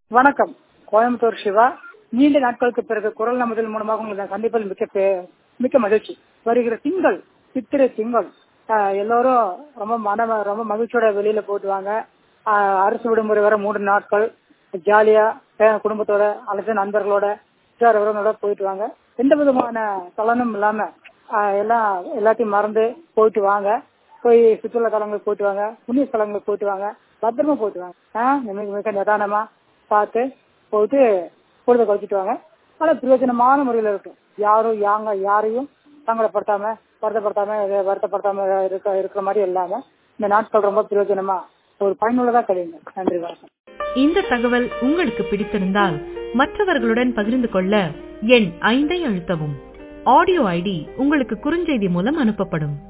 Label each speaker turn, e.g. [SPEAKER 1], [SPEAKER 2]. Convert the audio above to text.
[SPEAKER 1] வணக்கம் கோயம்புத்தூர் சிவா நீண்ட நாட்களுக்கு பிறகு குரல் நமதில் மூலமாக உங்களை நான் சந்திப்பதில் மிக்க பே- மிக்க மகிழ்ச்சி வருகிற திங்கள் சித்திரை திங்கள் ஆஹ் எல்லோரும் ரொம்ப மன ரொம்ப மகிழ்ச்சியோட வெளியில போயிட்டு வாங்க ஆஹ் அரசு விடுமுறை வர மூன்று நாட்கள் ஜாலியா பே- குடும்பத்தோட அல்லது நண்பர்களோட உற்றார் உறவினரோட போயிட்டு வாங்க எந்த விதமான சலனம் இல்லாம ஆஹ் எல்லாம் எல்லாத்தையும் மறந்து போயிட்டு வாங்க போய் சுற்றுலா தலங்களுக்கு போயிட்டு வாங்க புண்ணிய ஸ்தலங்களுக்கு போயிட்டு வாங்க பத்திரமா போயிட்டு வாங்க ஆஹ் மிக மிக நிதானமா பார்த்து போயிட்டு பொழுத கழிச்சிட்டு வாங்க ஆனா பிரயோஜனமான முறையில இருக்கும் யாரும் யாங்க யாரையும் சங்கடப்படுத்தாம வருத்தப்படுத்தாம இதை வருத்தப்படுத்தாம இருக்க இருக்கிற மாதிரி இல்லாம இந்த நாட்கள் ரொம்ப பிரயோஜனமா ஒரு பயனுள்ளதா கழியுங்க நன்றி வணக்கம்
[SPEAKER 2] இந்த தகவல் உங்களுக்கு பிடித்திருந்தால் மற்றவர்களுடன் பகிர்ந்து கொள்ள எண் ஐந்தை அழுத்தவும் ஆடியோ ஐடி உங்களுக்கு குறுஞ்செய்தி மூலம் அனுப்பப்படும்